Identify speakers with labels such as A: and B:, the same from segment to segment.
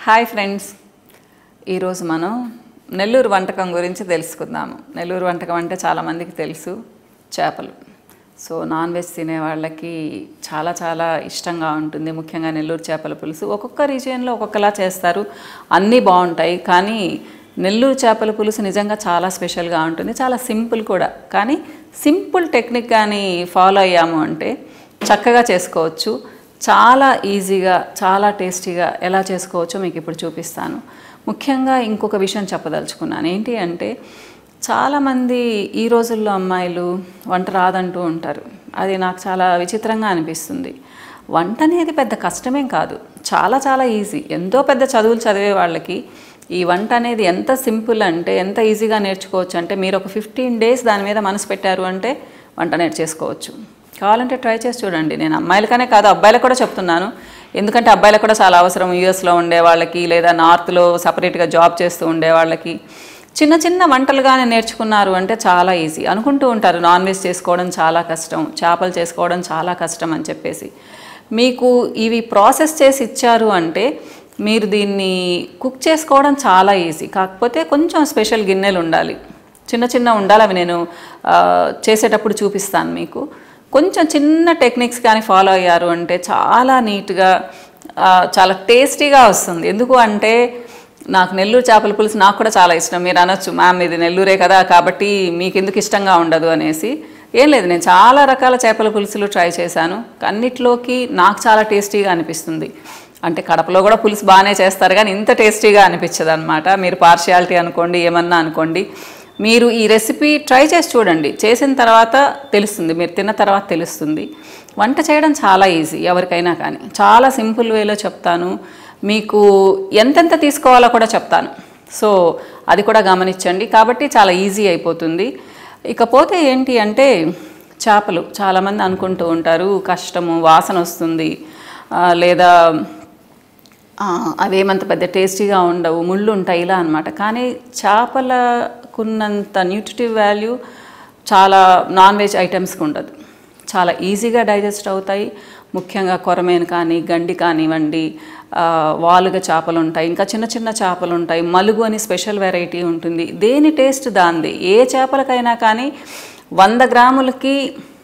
A: hi friends ఈరోజు మనం నెల్లూరు వంటకం గురించి తెలుసుకుందాము నెల్లూరు వంటకం అంటే చాలామందికి తెలుసు చేపలు సో నాన్ వెజ్ తినే వాళ్ళకి చాలా చాలా ఇష్టంగా ఉంటుంది ముఖ్యంగా నెల్లూరు చేపల పులుసు ఒక్కొక్క రీజియన్లో ఒక్కొక్కలా చేస్తారు అన్నీ బాగుంటాయి కానీ నెల్లూరు చేపల పులుసు నిజంగా చాలా స్పెషల్గా ఉంటుంది చాలా సింపుల్ కూడా కానీ సింపుల్ టెక్నిక్ కానీ ఫాలో అయ్యాము అంటే చక్కగా చేసుకోవచ్చు చాలా ఈజీగా చాలా టేస్టీగా ఎలా చేసుకోవచ్చో మీకు ఇప్పుడు చూపిస్తాను ముఖ్యంగా ఇంకొక విషయం చెప్పదలుచుకున్నాను ఏంటి అంటే చాలామంది ఈ రోజుల్లో అమ్మాయిలు వంట రాదంటూ ఉంటారు అది నాకు చాలా విచిత్రంగా అనిపిస్తుంది వంట అనేది పెద్ద కష్టమేం కాదు చాలా చాలా ఈజీ ఎంతో పెద్ద చదువులు చదివే వాళ్ళకి ఈ వంట అనేది ఎంత సింపుల్ అంటే ఎంత ఈజీగా నేర్చుకోవచ్చు అంటే మీరు ఒక ఫిఫ్టీన్ డేస్ దాని మీద మనసు పెట్టారు అంటే వంట నేర్చేసుకోవచ్చు కావాలంటే ట్రై చేసి చూడండి నేను అమ్మాయిలకనే కాదు అబ్బాయిలకు కూడా చెప్తున్నాను ఎందుకంటే అబ్బాయిలకు కూడా చాలా అవసరం యూఎస్లో ఉండే వాళ్ళకి లేదా నార్త్లో సపరేట్గా జాబ్ చేస్తూ ఉండే వాళ్ళకి చిన్న చిన్న వంటలుగానే నేర్చుకున్నారు అంటే చాలా ఈజీ అనుకుంటూ ఉంటారు నాన్ వెజ్ చేసుకోవడం చాలా కష్టం చేపలు చేసుకోవడం చాలా కష్టం అని చెప్పేసి మీకు ఇవి ప్రాసెస్ చేసి ఇచ్చారు అంటే మీరు దీన్ని కుక్ చేసుకోవడం చాలా ఈజీ కాకపోతే కొంచెం స్పెషల్ గిన్నెలు ఉండాలి చిన్న చిన్న ఉండాలి అవి నేను ఆ, చేసేటప్పుడు చూపిస్తాను మీకు కొంచెం చిన్న టెక్నిక్స్ కానీ ఫాలో అయ్యారు అంటే చాలా నీట్గా ఆ, చాలా టేస్టీగా వస్తుంది ఎందుకు అంటే నాకు నెల్లూరు చేపల పులుసు నాకు కూడా చాలా ఇష్టం మీరు అనొచ్చు మ్యామ్ ఇది నెల్లూరే కదా కాబట్టి మీకు ఎందుకు ఇష్టంగా ఉండదు అనేసి ఏం లేదు నేను చాలా రకాల చేపల పులుసులు ట్రై చేశాను అన్నిట్లోకి నాకు చాలా టేస్టీగా అనిపిస్తుంది అంటే కడపలో కూడా పులుసు బాగానే చేస్తారు కానీ ఇంత టేస్టీగా అనిపించదు అనమాట మీరు పార్షియాలిటీ అనుకోండి ఏమన్నా అనుకోండి మీరు ఈ రెసిపీ ట్రై చేసి చూడండి చేసిన తర్వాత తెలుస్తుంది మీరు తిన్న తర్వాత తెలుస్తుంది వంట చేయడం చాలా ఈజీ ఎవరికైనా కానీ చాలా సింపుల్ వేలో చెప్తాను మీకు ఎంతెంత తీసుకోవాలో కూడా చెప్తాను సో అది కూడా గమనించండి కాబట్టి చాలా ఈజీ అయిపోతుంది ఇకపోతే ఏంటి అంటే చేపలు చాలామంది అనుకుంటూ ఉంటారు కష్టము వాసన వస్తుంది ఆ, లేదా ఆ, అవేమంత పెద్ద టేస్టీగా ఉండవు ముళ్ళు ఉంటాయి ఇలా అనమాట కానీ చేపలకున్నంత న్యూట్రిటివ్ వాల్యూ చాలా నాన్ వెజ్ ఐటమ్స్కి ఉండదు చాలా ఈజీగా డైజెస్ట్ అవుతాయి ముఖ్యంగా కొరమేను కానీ గండి కానివ్వండి ఆ, వాలుగ చేపలు ఉంటాయి ఇంకా చిన్న చిన్న చేపలు ఉంటాయి మలుగు అని స్పెషల్ వెరైటీ ఉంటుంది దేని టేస్ట్ దాంది ఏ చేపలకైనా కానీ వంద గ్రాములకి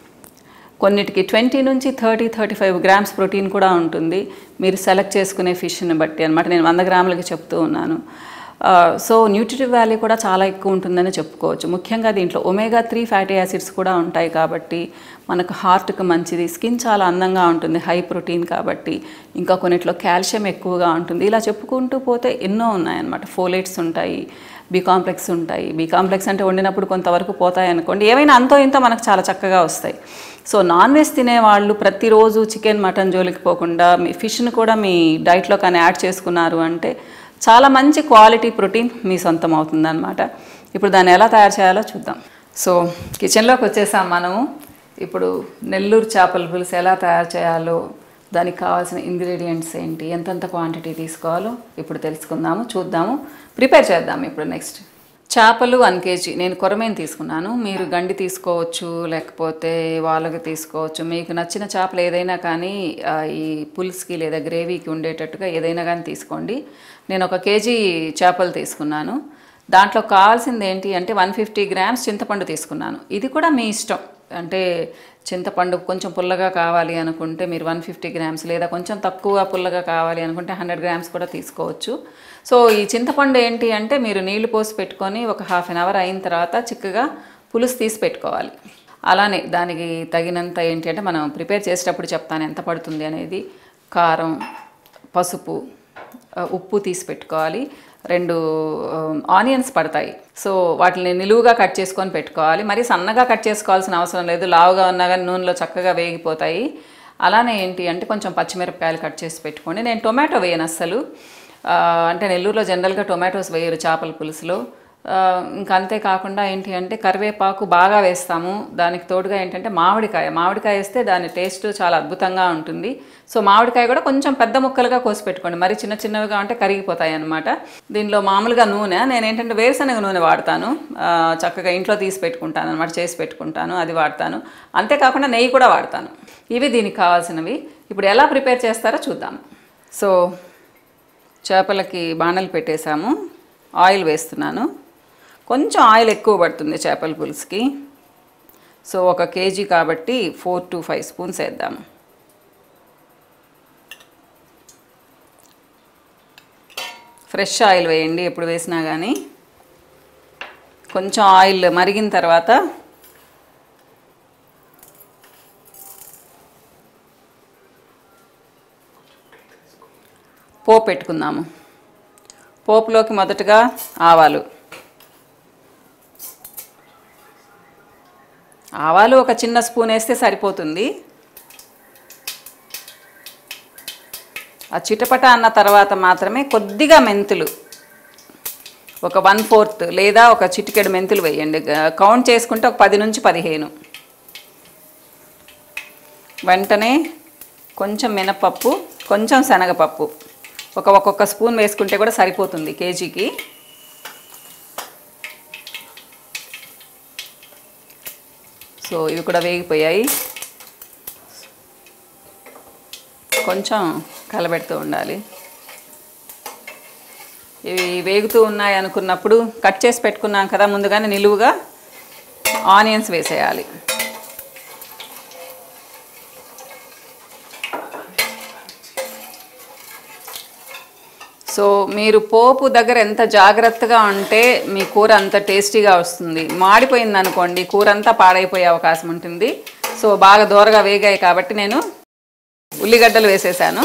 A: కొన్నిటికి ట్వంటీ నుంచి thirty thirty five grams protein కూడా ఉంటుంది మీరు సెలెక్ట్ చేసుకునే ఫిష్ని బట్టి అనమాట నేను వంద గ్రాములకి చెప్తూ ఉన్నాను ఆ, సో న్యూట్రిటివ్ వాల్యూ కూడా చాలా ఎక్కువ ఉంటుందని చెప్పుకోవచ్చు ముఖ్యంగా దీంట్లో ఒమేగా త్రీ ఫ్యాటీ యాసిడ్స్ కూడా ఉంటాయి కాబట్టి మనకు హార్ట్కి మంచిది స్కిన్ చాలా అందంగా ఉంటుంది హై ప్రోటీన్ కాబట్టి ఇంకా కొన్నిట్లో కాల్షియం ఎక్కువగా ఉంటుంది ఇలా చెప్పుకుంటూ పోతే ఎన్నో ఉన్నాయన్నమాట ఫోలేట్స్ ఉంటాయి బి కాంప్లెక్స్ ఉంటాయి బి కాంప్లెక్స్ అంటే వండినప్పుడు కొంతవరకు పోతాయి అనుకోండి ఏమైనా అంతో ఇంతో మనకు చాలా చక్కగా వస్తాయి సో నాన్ వెజ్ తినేవాళ్ళు ప్రతిరోజు చికెన్ మటన్ జోలికి పోకుండా మీ ఫిష్ని కూడా మీ డైట్లో కానీ యాడ్ చేసుకున్నారు అంటే చాలా మంచి క్వాలిటీ ప్రోటీన్ మీ సొంతం అవుతుందన్నమాట ఇప్పుడు దాన్ని ఎలా తయారు చేయాలో చూద్దాం సో కిచెన్లోకి వచ్చేసాం మనము ఇప్పుడు నెల్లూరు చేపల పులుసు ఎలా తయారు చేయాలో దానికి కావాల్సిన ఇంగ్రీడియంట్స్ ఏంటి ఎంతెంత క్వాంటిటీ తీసుకోవాలో ఇప్పుడు తెలుసుకుందాము చూద్దాము ప్రిపేర్ చేద్దాం ఇప్పుడు నెక్స్ట్ చేపలు వన్ కేజీ నేను కొరమేను తీసుకున్నాను మీరు గండి తీసుకోవచ్చు లేకపోతే వాళ్ళకి తీసుకోవచ్చు మీకు నచ్చిన చేపలు ఏదైనా కానీ ఆ, ఈ పులుసుకి లేదా గ్రేవీకి ఉండేటట్టుగా ఏదైనా కానీ తీసుకోండి నేను ఒక కేజీ చేపలు తీసుకున్నాను దాంట్లో కావాల్సింది ఏంటి అంటే వన్ ఫిఫ్టీ గ్రామ్స్ చింతపండు తీసుకున్నాను ఇది కూడా మీ ఇష్టం అంటే చింతపండు కొంచెం పుల్లగా కావాలి అనుకుంటే మీరు వన్ ఫిఫ్టీ గ్రామ్స్ లేదా కొంచెం తక్కువ పుల్లగా కావాలి అనుకుంటే హండ్రెడ్ గ్రామ్స్ కూడా తీసుకోవచ్చు సో ఈ చింతపండు ఏంటి అంటే మీరు నీళ్లు పోసి పెట్టుకొని ఒక హాఫ్ అన్ అవర్ అయిన తర్వాత చిక్కగా పులుసు తీసి పెట్టుకోవాలి అలానే దానికి తగినంత ఏంటి అంటే మనం ప్రిపేర్ చేసేటప్పుడు చెప్తాను ఎంత పడుతుంది అనేది కారం పసుపు ఆ, ఉప్పు తీసి పెట్టుకోవాలి రెండు ఆనియన్స్ పడతాయి సో వాటిని నిలువుగా కట్ చేసుకొని పెట్టుకోవాలి మరి సన్నగా కట్ చేసుకోవాల్సిన అవసరం లేదు లావుగా ఉన్నా కానీ నూనెలో చక్కగా వేగిపోతాయి అలానే ఏంటి అంటే కొంచెం పచ్చిమిరపకాయలు కట్ చేసి పెట్టుకోండి నేను టొమాటో వేయను అస్సలు ఆ, అంటే నెల్లూరులో జనరల్గా టొమాటోస్ వేయరు చేపల పులుసులో ఆ, ఇంకా అంతేకాకుండా ఏంటి అంటే కరివేపాకు బాగా వేస్తాము దానికి తోడుగా ఏంటంటే మామిడికాయ మామిడికాయ వేస్తే దాని టేస్ట్ చాలా అద్భుతంగా ఉంటుంది సో మామిడికాయ కూడా కొంచెం పెద్ద ముక్కలుగా కోసి పెట్టుకోండి మరి చిన్న చిన్నవిగా అంటే కరిగిపోతాయి అనమాట దీనిలో మామూలుగా నూనె నేను ఏంటంటే వేరుశనగ నూనె వాడతాను ఆ, చక్కగా ఇంట్లో తీసి పెట్టుకుంటాను అనమాట చేసి పెట్టుకుంటాను అది వాడతాను అంతేకాకుండా నెయ్యి కూడా వాడతాను ఇవి దీనికి కావాల్సినవి ఇప్పుడు ఎలా ప్రిపేర్ చేస్తారో చూద్దాం సో చేపలకి బాణలు పెట్టేశాము ఆయిల్ వేస్తున్నాను కొంచెం ఆయిల్ ఎక్కువ పడుతుంది చేపల పులుసుకి సో ఒక కేజీ కాబట్టి ఫోర్ టు ఫైవ్ స్పూన్స్ వేద్దాము ఫ్రెష్ ఆయిల్ వేయండి ఎప్పుడు వేసినా కానీ కొంచెం ఆయిల్ మరిగిన తర్వాత పోపు పెట్టుకుందాము పోపులోకి మొదటగా ఆవాలు ఆవాలు ఒక చిన్న స్పూన్ వేస్తే సరిపోతుంది ఆ చిటపట అన్న తర్వాత మాత్రమే కొద్దిగా మెంతులు ఒక వన్ ఫోర్త్ లేదా ఒక చిటికెడు మెంతులు వేయండి గ- కౌంట్ చేసుకుంటే ఒక పది నుంచి పదిహేను వెంటనే కొంచెం మినపప్పు కొంచెం శనగపప్పు ఒక ఒక్కొక్క స్పూన్ వేసుకుంటే కూడా సరిపోతుంది కేజీకి సో ఇవి కూడా వేగిపోయాయి కొంచెం కలబెడుతూ ఉండాలి ఇవి వేగుతూ ఉన్నాయి అనుకున్నప్పుడు కట్ చేసి పెట్టుకున్నాం కదా ముందుగానే నిలువుగా ఆనియన్స్ వేసేయాలి సో మీరు పోపు దగ్గర ఎంత జాగ్రత్తగా ఉంటే మీ కూర అంత టేస్టీగా వస్తుంది మాడిపోయింది అనుకోండి కూర అంతా పాడైపోయే అవకాశం ఉంటుంది సో బాగా దూరగా వేగాయి కాబట్టి నేను ఉల్లిగడ్డలు వేసేసాను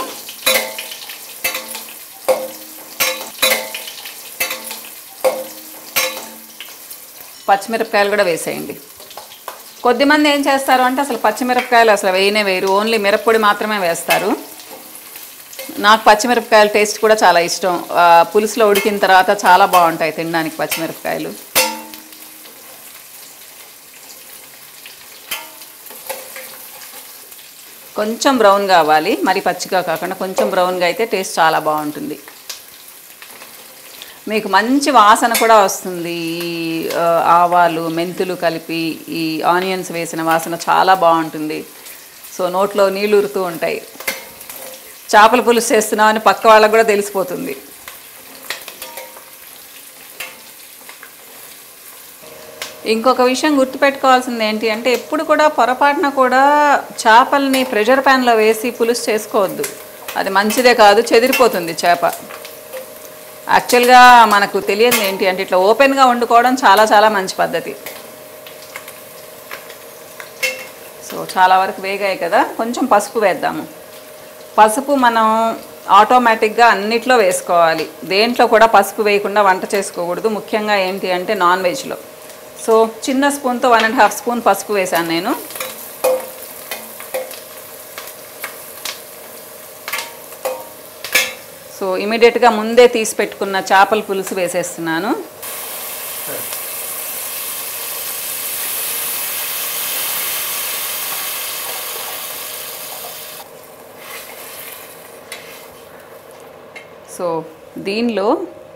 A: పచ్చిమిరపకాయలు కూడా వేసేయండి కొద్దిమంది ఏం చేస్తారు అంటే అసలు పచ్చిమిరపకాయలు అసలు వేయనే వేయరు ఓన్లీ మిరప్పొడి మాత్రమే వేస్తారు నాకు పచ్చిమిరపకాయల టేస్ట్ కూడా చాలా ఇష్టం ఆ, పులుసులో ఉడికిన తర్వాత చాలా బాగుంటాయి తినడానికి పచ్చిమిరపకాయలు కొంచెం బ్రౌన్ కావాలి మరి పచ్చిగా కాకుండా కొంచెం బ్రౌన్గా అయితే టేస్ట్ చాలా బాగుంటుంది మీకు మంచి వాసన కూడా వస్తుంది ఈ ఆ, ఆవాలు మెంతులు కలిపి ఈ ఆనియన్స్ వేసిన వాసన చాలా బాగుంటుంది సో నోట్లో నీళ్ళు ఉరుతూ ఉంటాయి చేపల పులుసు చేస్తున్నామని పక్క వాళ్ళకు కూడా తెలిసిపోతుంది ఇంకొక విషయం గుర్తుపెట్టుకోవాల్సింది ఏంటి అంటే ఎప్పుడు కూడా పొరపాటున కూడా చేపల్ని ప్రెషర్ ప్యాన్లో వేసి పులుసు చేసుకోవద్దు అది మంచిదే కాదు చెదిరిపోతుంది చేప యాక్చువల్గా మనకు తెలియదు ఏంటి అంటే ఇట్లా ఓపెన్గా వండుకోవడం చాలా చాలా మంచి పద్ధతి సో చాలా వరకు వేగాయి కదా కొంచెం పసుపు వేద్దాము పసుపు మనం ఆటోమేటిక్గా అన్నిట్లో వేసుకోవాలి దేంట్లో కూడా పసుపు వేయకుండా వంట చేసుకోకూడదు ముఖ్యంగా ఏంటి అంటే నాన్ వెజ్లో సో చిన్న స్పూన్తో వన్ అండ్ హాఫ్ స్పూన్ పసుపు వేశాను నేను సో ఇమీడియట్గా ముందే తీసి పెట్టుకున్న చేపల పులుసు వేసేస్తున్నాను సో దీనిలో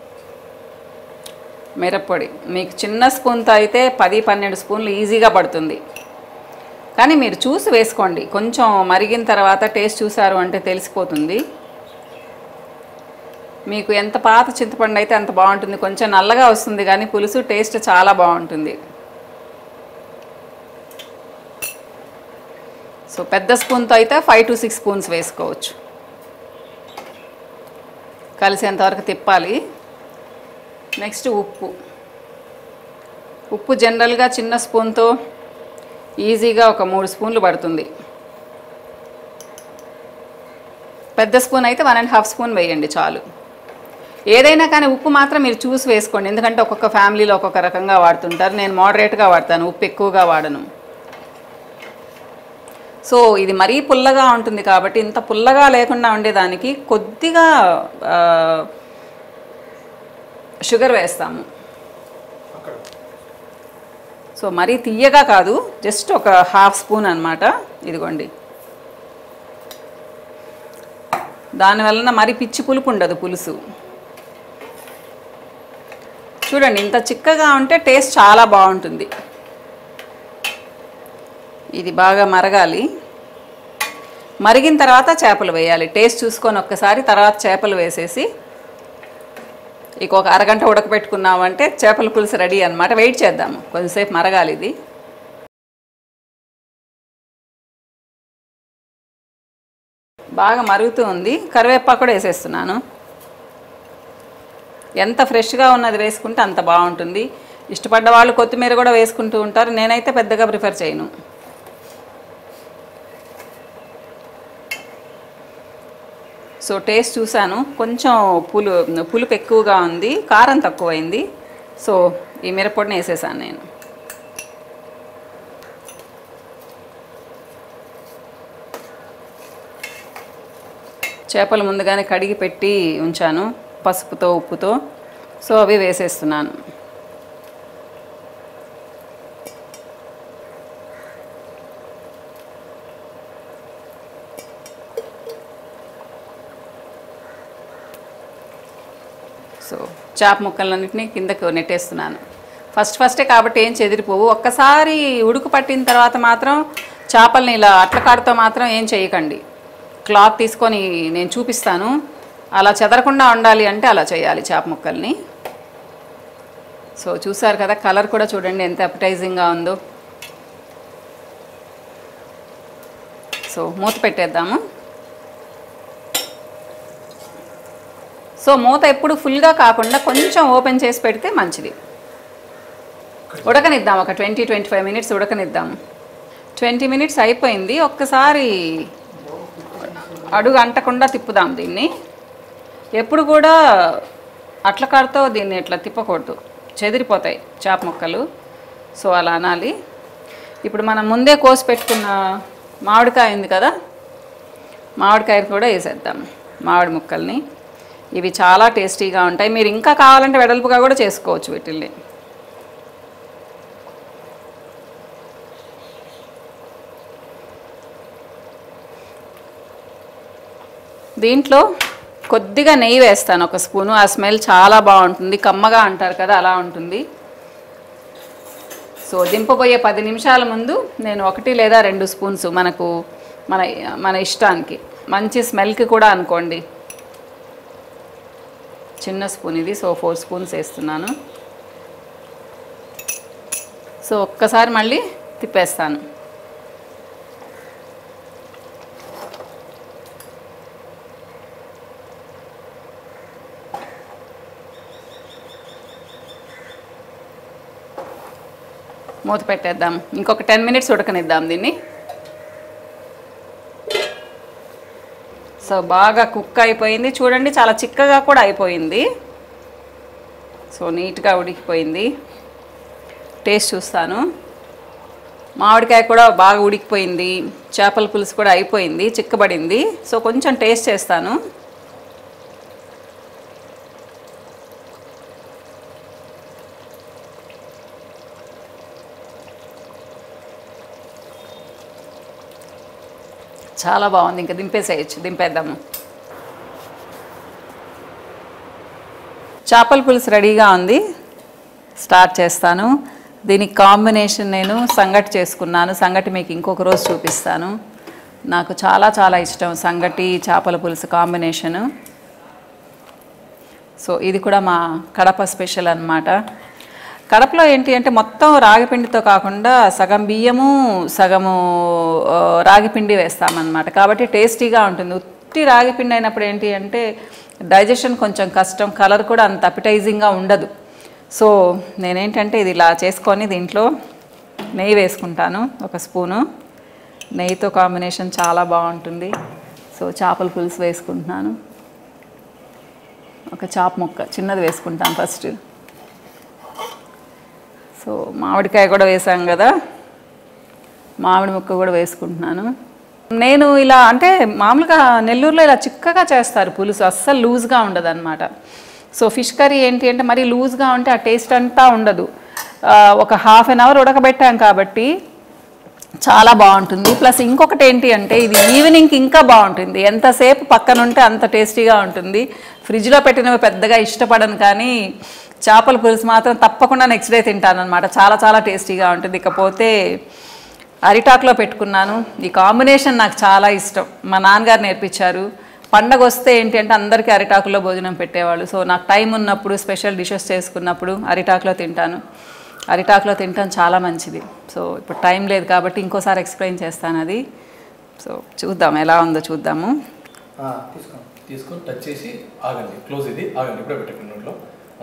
A: మిరప్పొడి మీకు చిన్న స్పూన్తో అయితే పది పన్నెండు స్పూన్లు ఈజీగా పడుతుంది కానీ మీరు చూసి వేసుకోండి కొంచెం మరిగిన తర్వాత టేస్ట్ చూసారు అంటే తెలిసిపోతుంది మీకు ఎంత పాత చింతపండు అయితే అంత బాగుంటుంది కొంచెం నల్లగా వస్తుంది కానీ పులుసు టేస్ట్ చాలా బాగుంటుంది సో పెద్ద స్పూన్తో అయితే ఫైవ్ టు సిక్స్ స్పూన్స్ వేసుకోవచ్చు కలిసేంతవరకు తిప్పాలి నెక్స్ట్ ఉప్పు ఉప్పు జనరల్గా చిన్న స్పూన్తో ఈజీగా ఒక మూడు స్పూన్లు పడుతుంది పెద్ద స్పూన్ అయితే వన్ అండ్ హాఫ్ స్పూన్ వేయండి చాలు ఏదైనా కానీ ఉప్పు మాత్రం మీరు చూసి వేసుకోండి ఎందుకంటే ఒక్కొక్క ఫ్యామిలీలో ఒక్కొక్క రకంగా వాడుతుంటారు నేను మోడరేట్గా వాడతాను ఉప్పు ఎక్కువగా వాడను సో ఇది మరీ పుల్లగా ఉంటుంది కాబట్టి ఇంత పుల్లగా లేకుండా ఉండేదానికి కొద్దిగా ఆ, షుగర్ వేస్తాము సో మరీ తీయగా కాదు జస్ట్ ఒక హాఫ్ స్పూన్ అనమాట ఇదిగోండి దానివలన మరి పిచ్చి పులుపు ఉండదు పులుసు చూడండి ఇంత చిక్కగా ఉంటే టేస్ట్ చాలా బాగుంటుంది ఇది బాగా మరగాలి మరిగిన తర్వాత చేపలు వేయాలి టేస్ట్ చూసుకొని ఒక్కసారి తర్వాత చేపలు వేసేసి ఇక ఒక అరగంట ఉడకబెట్టుకున్నామంటే చేపల పులుసు రెడీ అన్నమాట వెయిట్ చేద్దాము కొంచెంసేపు మరగాలి ఇది బాగా మరుగుతూ ఉంది కరివేపాకు కూడా వేసేస్తున్నాను ఎంత ఫ్రెష్గా ఉన్నది వేసుకుంటే అంత బాగుంటుంది ఇష్టపడ్డ వాళ్ళు కొత్తిమీర కూడా వేసుకుంటూ ఉంటారు నేనైతే పెద్దగా ప్రిఫర్ చేయను సో టేస్ట్ చూశాను కొంచెం పులు పులుపు ఎక్కువగా ఉంది కారం తక్కువైంది సో ఈ మిరప్పొడిని వేసేసాను నేను చేపలు ముందుగానే కడిగి పెట్టి ఉంచాను పసుపుతో ఉప్పుతో సో అవి వేసేస్తున్నాను సో చేప ముక్కలన్నింటినీ కిందకు నెట్టేస్తున్నాను ఫస్ట్ ఫస్టే కాబట్టి ఏం చెదిరిపోవు ఒక్కసారి ఉడుకు పట్టిన తర్వాత మాత్రం చేపల్ని ఇలా అట్లకాడుతో మాత్రం ఏం చేయకండి క్లాత్ తీసుకొని నేను చూపిస్తాను అలా చెదరకుండా ఉండాలి అంటే అలా చేయాలి చేప ముక్కల్ని సో చూసారు కదా కలర్ కూడా చూడండి ఎంత అపటైజింగ్గా ఉందో సో మూత పెట్టేద్దాము సో మూత ఎప్పుడు ఫుల్గా కాకుండా కొంచెం ఓపెన్ చేసి పెడితే మంచిది ఉడకనిద్దాం ఒక ట్వంటీ ట్వంటీ ఫైవ్ మినిట్స్ ఉడకనిద్దాం ట్వంటీ మినిట్స్ అయిపోయింది ఒక్కసారి అడుగు అంటకుండా తిప్పుదాం దీన్ని ఎప్పుడు కూడా అట్లకాడతో దీన్ని ఇట్లా తిప్పకూడదు చెదిరిపోతాయి చేప ముక్కలు సో అలా అనాలి ఇప్పుడు మనం ముందే కోసి పెట్టుకున్న మామిడికాయ ఉంది కదా మామిడికాయ కూడా వేసేద్దాం మామిడి ముక్కల్ని ఇవి చాలా టేస్టీగా ఉంటాయి మీరు ఇంకా కావాలంటే వెడల్పుగా కూడా చేసుకోవచ్చు వీటిల్ని దీంట్లో కొద్దిగా నెయ్యి వేస్తాను ఒక స్పూను ఆ స్మెల్ చాలా బాగుంటుంది కమ్మగా అంటారు కదా అలా ఉంటుంది సో దింపబోయే పది నిమిషాల ముందు నేను ఒకటి లేదా రెండు స్పూన్స్ మనకు మన మన ఇష్టానికి మంచి స్మెల్కి కూడా అనుకోండి చిన్న స్పూన్ ఇది సో ఫోర్ స్పూన్స్ వేస్తున్నాను సో ఒక్కసారి మళ్ళీ తిప్పేస్తాను మూత పెట్టేద్దాం ఇంకొక టెన్ మినిట్స్ ఉడకనిద్దాం దీన్ని సో బాగా కుక్ అయిపోయింది చూడండి చాలా చిక్కగా కూడా అయిపోయింది సో నీట్గా ఉడికిపోయింది టేస్ట్ చూస్తాను మామిడికాయ కూడా బాగా ఉడికిపోయింది చేపల పులుసు కూడా అయిపోయింది చిక్కబడింది సో కొంచెం టేస్ట్ చేస్తాను చాలా బాగుంది ఇంకా దింపేసేయచ్చు దింపేద్దాము చేపల పులుసు రెడీగా ఉంది స్టార్ట్ చేస్తాను దీనికి కాంబినేషన్ నేను సంగటి చేసుకున్నాను సంగటి మీకు ఇంకొక రోజు చూపిస్తాను నాకు చాలా చాలా ఇష్టం సంగటి చేపల పులుసు కాంబినేషను సో ఇది కూడా మా కడప స్పెషల్ అన్నమాట కడపలో ఏంటి అంటే మొత్తం రాగిపిండితో కాకుండా సగం బియ్యము సగము ఆ, రాగిపిండి వేస్తామన్నమాట కాబట్టి టేస్టీగా ఉంటుంది ఉత్తి రాగిపిండి అయినప్పుడు ఏంటి అంటే డైజెషన్ కొంచెం కష్టం కలర్ కూడా అంత అపిటైజింగ్గా ఉండదు సో నేనేంటంటే ఇది ఇలా చేసుకొని దీంట్లో నెయ్యి వేసుకుంటాను ఒక స్పూను నెయ్యితో కాంబినేషన్ చాలా బాగుంటుంది సో చేపల పులుసు వేసుకుంటున్నాను ఒక చాప్ ముక్క చిన్నది వేసుకుంటాను ఫస్ట్ సో మామిడికాయ కూడా వేసాం కదా మామిడి ముక్క కూడా వేసుకుంటున్నాను నేను ఇలా అంటే మామూలుగా నెల్లూరులో ఇలా చిక్కగా చేస్తారు పులుసు అస్సలు లూజ్గా ఉండదు అనమాట సో ఫిష్ కర్రీ ఏంటి అంటే మరీ లూజ్గా ఉంటే ఆ టేస్ట్ అంతా ఉండదు ఆ, ఒక హాఫ్ అన్ అవర్ ఉడకబెట్టాం కాబట్టి చాలా బాగుంటుంది ప్లస్ ఇంకొకటి ఏంటి అంటే ఇది ఈవినింగ్కి ఇంకా బాగుంటుంది ఎంతసేపు పక్కన ఉంటే అంత టేస్టీగా ఉంటుంది ఫ్రిడ్జ్లో పెట్టినవి పెద్దగా ఇష్టపడను కానీ చేపల పులుసు మాత్రం తప్పకుండా నెక్స్ట్ డే తింటాను అనమాట చాలా చాలా టేస్టీగా ఉంటుంది ఇకపోతే అరిటాక్లో పెట్టుకున్నాను ఈ కాంబినేషన్ నాకు చాలా ఇష్టం మా నాన్నగారు నేర్పించారు పండగ వస్తే ఏంటి అంటే అందరికీ అరిటాకులో భోజనం పెట్టేవాళ్ళు సో నాకు టైం ఉన్నప్పుడు స్పెషల్ డిషెస్ చేసుకున్నప్పుడు అరిటాకులో తింటాను అరిటాకులో తింటాం చాలా మంచిది సో ఇప్పుడు టైం లేదు కాబట్టి ఇంకోసారి ఎక్స్ప్లెయిన్ చేస్తాను అది సో చూద్దాం ఎలా ఉందో చూద్దాము
B: తీసుకోండి తీసుకొని టచ్ చేసి ఆగండి క్లోజ్ ఇది ఆగండి ఇప్పుడే పెట్టకండి నోట్లో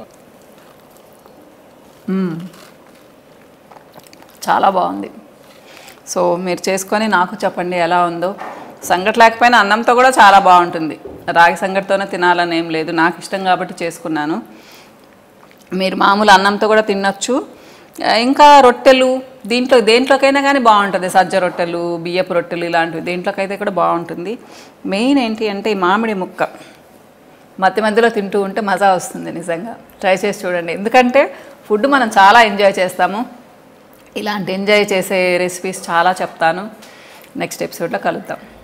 A: చాలా బాగుంది సో మీరు చేసుకొని నాకు చెప్పండి ఎలా ఉందో సంగటి లేకపోయినా అన్నంతో కూడా చాలా బాగుంటుంది రాగి సంగటితోనే తినాలని ఏం లేదు నాకు ఇష్టం కాబట్టి చేసుకున్నాను మీరు మామూలు అన్నంతో కూడా తినొచ్చు ఆ, ఇంకా రొట్టెలు దీంట్లో దేంట్లోకైనా కానీ బాగుంటుంది సజ్జ రొట్టెలు బియ్యపు రొట్టెలు ఇలాంటివి దేంట్లోకైతే కూడా బాగుంటుంది మెయిన్ ఏంటి అంటే ఈ మామిడి ముక్క మధ్య మధ్యలో తింటూ ఉంటే మజా వస్తుంది నిజంగా ట్రై చేసి చూడండి ఎందుకంటే ఫుడ్ మనం చాలా ఎంజాయ్ చేస్తాము ఇలాంటి ఎంజాయ్ చేసే రెసిపీస్ చాలా చెప్తాను నెక్స్ట్ ఎపిసోడ్లో కలుద్దాం